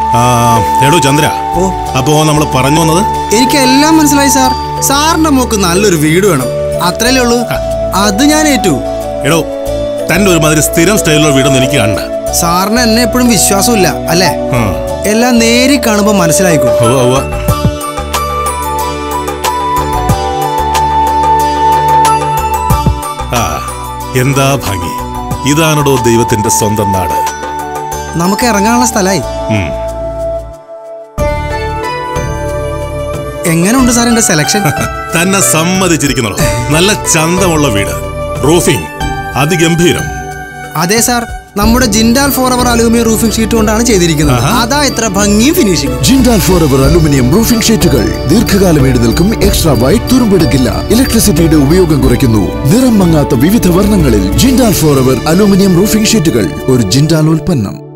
ആ, എടോ ചന്ദ്ര ഓ അപ്പോ നമ്മൾ പറഞ്ഞു വന്നത് എനിക്കെല്ലാം മനസ്സിലായി സാർ സാറിന്റെ മോക്ക് നല്ലൊരു വീട് വേണം അത്രയല്ലേ ഉള്ളൂ അത് ഞാൻ ഏറ്റു എടോ തന്റെ ഒരുമാതിരി സ്ഥിരം സ്റ്റൈലിലുള്ള വീടൊന്നും എനിക്ക് കണ്ട സാറിന് എന്നെ എപ്പോഴും വിശ്വാസമില്ല അല്ലേ എല്ലാം നേരി കാണുമ്പോൾ മനസ്സിലായിക്കോ ആ എന്താ ഭംഗി ഇതാണടോ ദൈവത്തിന്റെ സ്വന്തം നാട് നമുക്ക് ഇറങ്ങാനുള്ള സ്ഥലമായി ഉം. എങ്ങനെയുണ്ട് സാർ എന്റെ സെലക്ഷൻ തന്നെ സമ്മതിച്ചിരിക്കുന്നോ നല്ല ചന്തമുള്ള വീട് റൂഫിംഗ് അതിഗംഭീരം അതെ സാർ നമ്മുടെ Jindal for ever aluminium roofing sheet കൊണ്ടാണ് ചെയ്തിരിക്കുന്നത് അതാ ഇത്ര ഭംഗിയും finishing Jindal for ever aluminium roofing ഷീറ്റുകൾ ദീർഘകാലം ഈട് നിൽക്കും എക്സ്ട്രാ വൈറ്റ് തുരുമ്പെടുക്കില്ല ഇലക്ട്രിസിറ്റിയുടെ ഉപയോഗം കുറയ്ക്കുന്നു നിറം മങ്ങാത്ത വിവിധ വർണ്ണങ്ങളിൽ Jindal for ever aluminium roofing ഷീറ്റുകൾ ഒരു ജിൻഡാൽ ഉൽപ്പന്നം